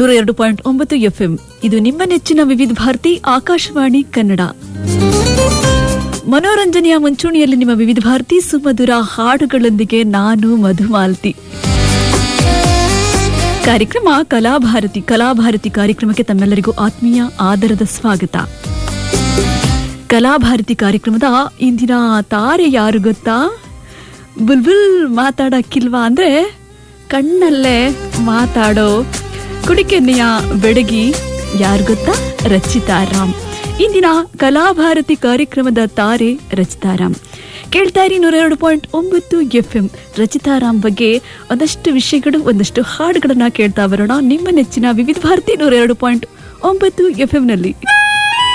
ನೂರ ಎರಡು ಪಾಯಿಂಟ್ ಒಂಬತ್ತು ಎಫ್ಎಂ ಇದು ನಿಮ್ಮ ನೆಚ್ಚಿನ ವಿವಿಧ ಭಾರತಿ ಆಕಾಶವಾಣಿ ಕನ್ನಡ ಮನೋರಂಜನೆಯ ಮುಂಚೂಣಿಯಲ್ಲಿ ನಿಮ್ಮ ವಿವಿಧ ಭಾರತಿ ಸುಮಧುರ ಹಾಡುಗಳೊಂದಿಗೆ ನಾನು ಮಧುಮಾಲ್ತಿ ಕಾರ್ಯಕ್ರಮ ಕಲಾಭಾರತಿ ಕಲಾಭಾರತಿ ಕಾರ್ಯಕ್ರಮಕ್ಕೆ ತಮ್ಮೆಲ್ಲರಿಗೂ ಆತ್ಮೀಯ ಆದರದ ಸ್ವಾಗತ ಕಲಾಭಾರತಿ ಕಾರ್ಯಕ್ರಮದ ಇಂದಿನ ತಾರೆ ಯಾರು ಗೊತ್ತಾ ಬುಲ್ಬುಲ್ ಮಾತಾಡಕ್ಕಿಲ್ವಾ ಅಂದ್ರೆ ಕಣ್ಣಲ್ಲೇ ಮಾತಾಡೋ ಕುಡಿಕೆನ್ನೆಯ ಬೆಡಗಿ ಯಾರು ಗೊತ್ತಾ ರಚಿತಾ ರಾಮ್ ಇಂದಿನ ಕಲಾಭಾರತಿ ಕಾರ್ಯಕ್ರಮದ ತಾರೆ ರಚಿತಾ ರಾಮ್ ಕೇಳ್ತಾ ಇರಿ ನೂರ ಎರಡು ಪಾಯಿಂಟ್ ಒಂಬತ್ತು ಎಫ್ ಎಂ ರಚಿತಾ ರಾಮ್ ಬಗ್ಗೆ ಒಂದಷ್ಟು ವಿಷಯಗಳು ಒಂದಷ್ಟು ಹಾಡುಗಳನ್ನ ಕೇಳ್ತಾ ಬರೋಣ ನಿಮ್ಮ ನೆಚ್ಚಿನ ವಿವಿಧ ಭಾರತಿ ನೂರ ಎರಡು ಪಾಯಿಂಟ್ ಒಂಬತ್ತು ಎಫ್ ನಲ್ಲಿ